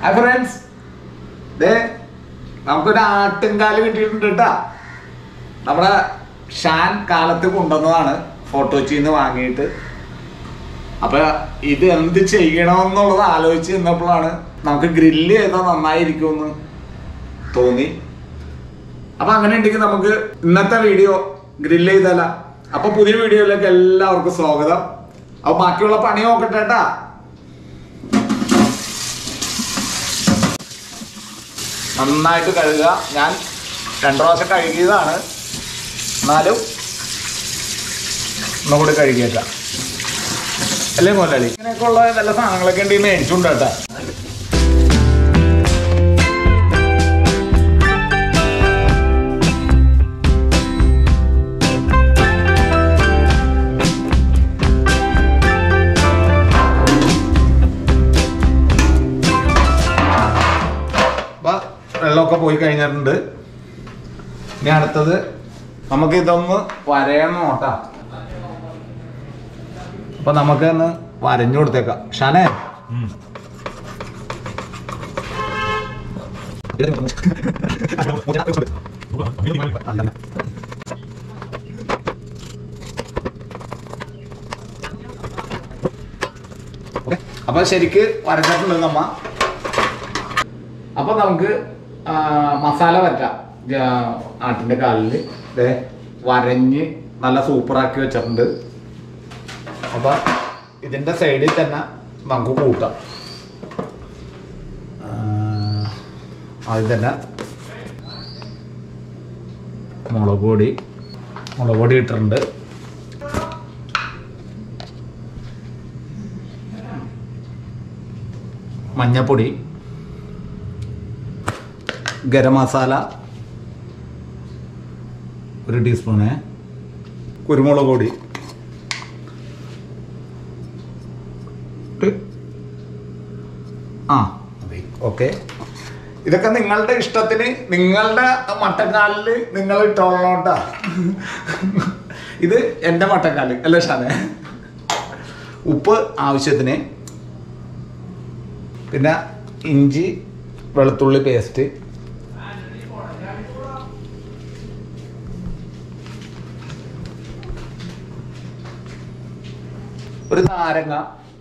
Hi friends ദേ നമുക്കൊരു ആട്ടുംകാല് കിട്ടിയിട്ടുണ്ട് കേട്ടാ നമ്മുടെ ഷാൻ കാലത്ത് കൊണ്ടുവന്നതാണ് ഫോട്ടോച്ചിന്ന് വാങ്ങിയിട്ട് അപ്പൊ ഇത് എന്ത് ചെയ്യണമെന്നുള്ളത് ആലോചിച്ച് നിന്നപ്പോഴാണ് നമുക്ക് ഗ്രില്ല് ചെയ്താൽ നന്നായിരിക്കുമെന്ന് തോന്നി അപ്പൊ അങ്ങനെ ഉണ്ടെങ്കിൽ നമുക്ക് ഇന്നത്തെ വീഡിയോ ഗ്രില്ല് ചെയ്തല്ല അപ്പൊ പുതിയ വീഡിയോയിലേക്ക് എല്ലാവർക്കും സ്വാഗതം അപ്പൊ ബാക്കിയുള്ള പണി നോക്കട്ടെ കേട്ടാ നന്നായിട്ട് കഴുകുക ഞാൻ രണ്ടു പ്രാവശ്യം കഴുകിയതാണ് എന്നാലും ഒന്നും കൂടി കഴുകിയേക്കാം അല്ലേ മുതലാളി ഇങ്ങനെയൊക്കെ ഉള്ള നല്ല സാധനങ്ങളൊക്കെ ഉണ്ടെങ്കിൽ മേടിച്ചുകൊണ്ട് കേട്ടാ അപ്പൊ വെള്ളമൊക്കെ പോയി കഴിഞ്ഞിട്ടുണ്ട് ഇനി അടുത്തത് നമുക്ക് ഇതൊന്ന് വരയണം നോട്ടാ അപ്പൊ നമുക്ക് ഒന്ന് വരഞ്ഞു കൊടുത്തേക്കാം ഷാനെ ഓക്കെ അപ്പൊ ശരിക്ക് വരച്ചിട്ടുണ്ട് നമ്മ അപ്പൊ നമുക്ക് ആ, മസാല പറ്റാം ആട്ടിന്റെ കാലിൽ ദേ വരഞ്ഞ് നല്ല സൂപ്പറാക്കി വെച്ചിട്ടുണ്ട് അപ്പൊ ഇതിന്റെ സൈഡിൽ തന്നെ നമുക്ക് കൂട്ടാം ആ, അതിൽ തന്നെ മുളക് പൊടി മുളക് പൊടി ഇട്ടിട്ടുണ്ട് മഞ്ഞപ്പൊടി ഗരം മസാല ഒരു ടീസ്പൂണ് കുരുമുളക് പൊടി ഇട്ട് ആ മതി ഓക്കെ ഇതൊക്കെ നിങ്ങളുടെ ഇഷ്ടത്തിന് നിങ്ങളുടെ മട്ടക്കാലിൽ നിങ്ങൾ ഇട്ടോളോട്ടാ ഇത് എൻ്റെ മട്ടക്കാല് അല്ലേ ഷാനെ ഉപ്പ് ആവശ്യത്തിന് പിന്നെ ഇഞ്ചി വെളുത്തുള്ളി പേസ്റ്റ് ഒരു നാരങ്ങ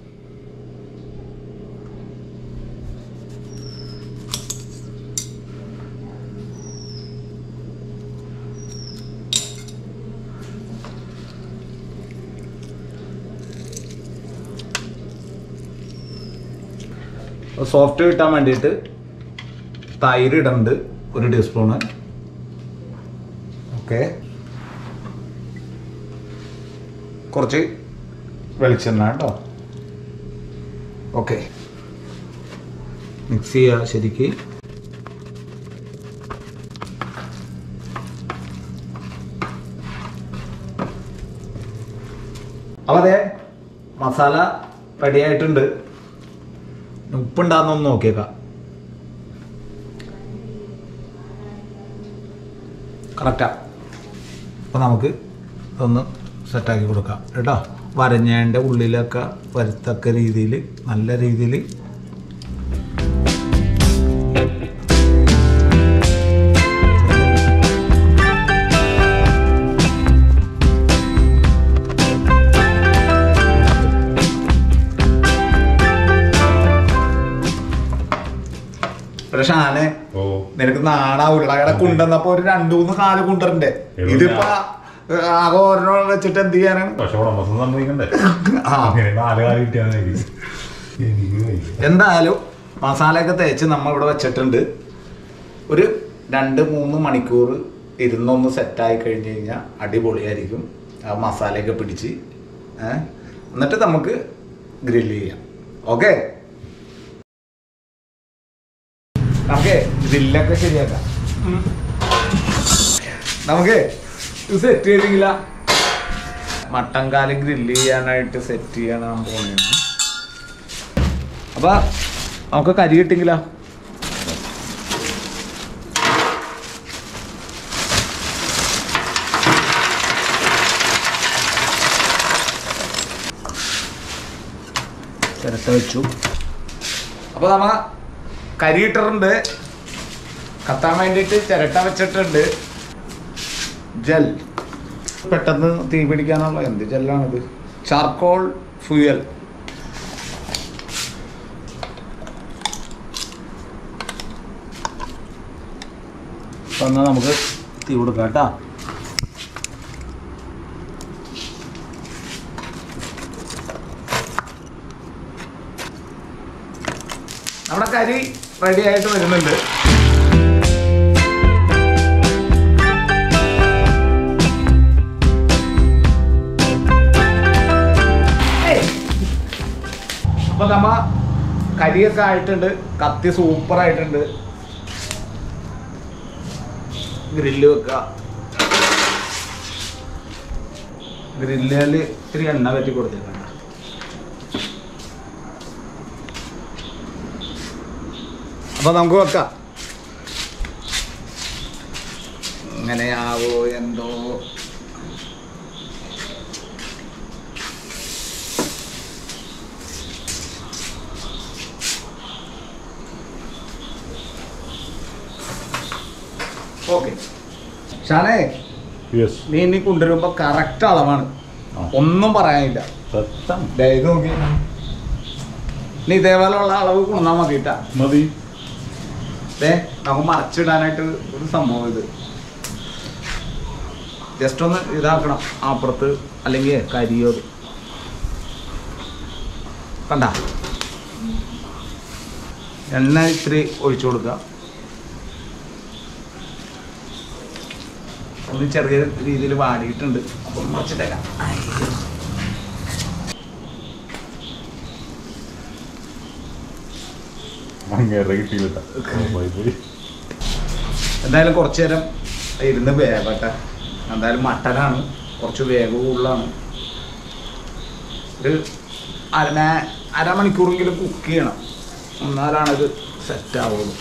സോഫ്റ്റ് കിട്ടാൻ വേണ്ടിയിട്ട് തൈര് ഇടുന്നുണ്ട് ഒരു ടീസ്പൂണ് ഓക്കെ കുറച്ച് വെളിച്ചെണ്ണ കേട്ടോ ഓക്കെ മിക്സ് ചെയ്യുക ശരിക്ക് അപ്പോൾ അതെ മസാല റെഡി ആയിട്ടുണ്ട് ഉപ്പുണ്ടാകുന്നൊന്ന് നോക്കിയേക്കാം കറക്റ്റാ അപ്പോൾ നമുക്ക് ഇതൊന്ന് സെറ്റാക്കി കൊടുക്കാം കേട്ടോ വരഞ്ഞേൻ്റെ ഉള്ളിലൊക്കെ വരത്തക്ക രീതിയിൽ നല്ല രീതിയിൽ പക്ഷെ ആനെ ഓ നിനക്ക് നാടാ ഉരുളകട കൊണ്ടുവന്നപ്പോ ഒരു രണ്ടു മൂന്ന് കാല് കൊണ്ടുവരണ്ടേ എവിടെ ഇതിപ്പോ ആകെ ഓരോ വെച്ചിട്ട് എന്ത് ചെയ്യാനാണ് പക്ഷെ ഉടമസ്ഥൻ സമ്മതിക്കണ്ടേ ആ. അങ്ങനെ നാല് കാലം കിട്ടിയാൽ എനിക്ക് വയ്യ. എന്തായാലും മസാലയൊക്കെ തേച്ച് നമ്മൾ ഇവിടെ വെച്ചിട്ടുണ്ട് ഒരു രണ്ട് മൂന്ന് മണിക്കൂർ ഇരുന്നൊന്ന് സെറ്റായി കഴിഞ്ഞ് കഴിഞ്ഞാൽ അടിപൊളിയായിരിക്കും ആ മസാലയൊക്കെ പിടിച്ച് ഏ? എന്നിട്ട് നമുക്ക് ഗ്രില്ല് ചെയ്യാം ഓക്കെ നമുക്ക് ഗ്രില്ലൊക്കെ ശരിയാക്കാം നമുക്ക് ഇത് സെറ്റ് ചെയ്തെങ്കില മട്ടൻ കാല് ഗ്രില്ല് ചെയ്യാനായിട്ട് സെറ്റ് ചെയ്യാനാണ് പോണേന്ന് അപ്പൊ നമുക്ക് കരി കിട്ടിങ്കിലോ ചിരട്ട വെച്ചു അപ്പോൾ നമ്മ കരി ഇട്ടിട്ടുണ്ട് കത്താൻ വേണ്ടിയിട്ട് ചിരട്ട വെച്ചിട്ടുണ്ട് ജെൽ പെട്ടെന്ന് തീ പിടിക്കാനുള്ള എന്ത് ജെല്ലാണിത് ചാർക്കോൾ ഫ്യൂയൽ അപ്പൊ എന്നാ നമുക്ക് തീ കൊടുക്കാം കേട്ടാ നമ്മുടെ കരി റെഡി ആയിട്ട് വരുന്നുണ്ട് ഏയ്. അപ്പൊ നമ്മ കരിയൊക്കെ ആയിട്ടുണ്ട് കത്തി സൂപ്പർ ആയിട്ടുണ്ട് ഗ്രില്ല് വെക്ക ഗ്രില്ലിൽ ഇത്തിരി എണ്ണ പറ്റി കൊടുത്തേക്കണ്ട അപ്പൊ നമുക്ക് വെക്കാം എങ്ങനെയാവോ എന്തോ ഓക്കെ ഷാനേ യെസ് നീ ഇനി കൊണ്ടുവരുമ്പോ കറക്റ്റ് അളവാണ് ഒന്നും പറയാനില്ല സത്യം ദേ ഇത് നോക്കി നീ ഇതേപോലെയുള്ള അളവ് കൊണ്ടാൽ മതി കേട്ടാ മതി ദേ നമുക്ക് മറച്ചിടാനായിട്ട് ഒരു സംഭവം ഇത് ജസ്റ്റ് ഒന്ന് ഇതാക്കണം അപ്പുറത്ത് അല്ലെങ്കിൽ കരിയോ ഇത്. കണ്ട എണ്ണ ഇത്തിരി ഒഴിച്ചു കൊടുക്കുക ഒന്ന് ചെറിയ രീതിയിൽ വാടിയിട്ടുണ്ട് അപ്പം മറച്ചിട്ടേക്കാം അങ്ങേറെ കിട്ടിയില്ല ബൈ ബൈ എന്തായാലും കുറച്ച് നേരം ഇരുന്ന് വേവട്ടെ എന്തായാലും മട്ടനാണ് കുറച്ച് വേഗം കൂടുതലാണ് ഒരു അര അരമണിക്കൂറെങ്കിലും കുക്ക് ചെയ്യണം എന്നാലാണ് ഇത് സെറ്റ് ആവുള്ളൂ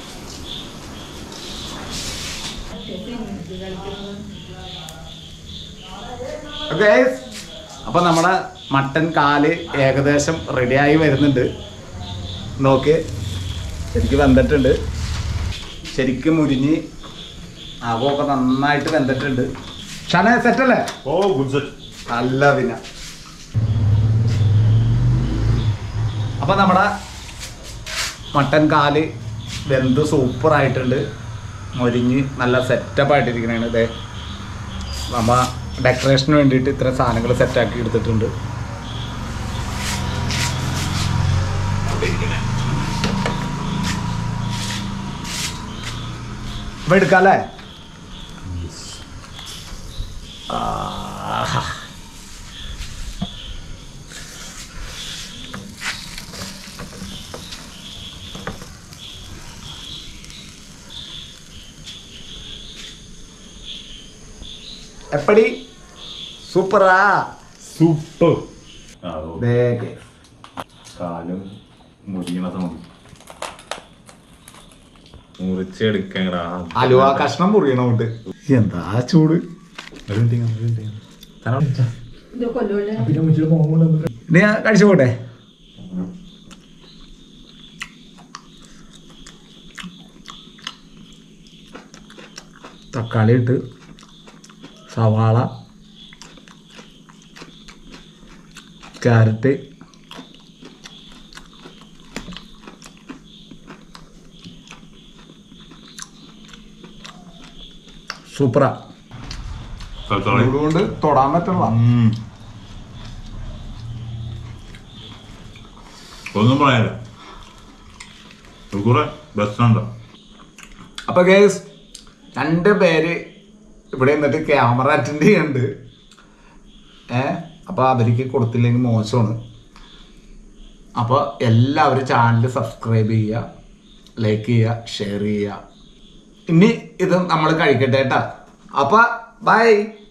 ഓക്കെ അപ്പൊ നമ്മുടെ മട്ടൻ കാല് ഏകദേശം റെഡിയായി വരുന്നുണ്ട് നോക്ക് ശരിക്കും വെന്തിട്ടുണ്ട് ശരിക്കും മുരിഞ്ഞ് അകമൊക്കെ നന്നായിട്ട് വെന്തിട്ടുണ്ട് ഷന സെറ്റല്ലേ ഓ ഗുഡ് സെറ്റ് അല്ല പിന്നെ അപ്പൊ നമ്മുടെ മട്ടൻ കാല് വെന്ത് സൂപ്പർ ആയിട്ടുണ്ട് മൊരിഞ്ഞ് നല്ല സെറ്റപ്പ് ആയിട്ടിരിക്കണേണ് ഇതേ നമ്മ ഡെക്കറേഷന് വേണ്ടിയിട്ട് ഇത്ര സാധനങ്ങൾ സെറ്റാക്കി എടുത്തിട്ടുണ്ട് ഇപ്പൊ എടുക്കാല്ലേ ആഹാ. എപ്പടി സൂപ്പറാ സൂപ്പർ അതോ വേഗം കാലും മുരിയണ മതി മുറിച്ചെടുക്കടാ അലുവ കഷ്ണം മുറിയണോണ്ട് എന്താ ചൂട് ഇനി ഞാൻ കഴിച്ചു പോട്ടെ തക്കാളി ഇട്ട് സവാള ക്യാരറ്റ് സൂപ്പറാ കൊണ്ട് തൊടാൻ പറ്റുള്ള ഒന്നും പറയാനില്ല കുറെ ബെസ്റ്റ് അപ്പൊ ഗേസ് രണ്ട് പേര് ഇവിടെ നിന്നിട്ട് ക്യാമറ അറ്റൻഡ് ചെയ്യുന്നുണ്ട് ഏ അപ്പൊ അവർക്ക് കൊടുത്തില്ലെങ്കിൽ മോശമാണ് അപ്പൊ എല്ലാവരും ചാനൽ സബ്സ്ക്രൈബ് ചെയ്യുക ലൈക്ക് ചെയ്യുക ഷെയർ ചെയ്യുക ഇനി ഇത് നമ്മൾ കഴിക്കട്ടെ കേട്ടാ അപ്പൊ ബൈ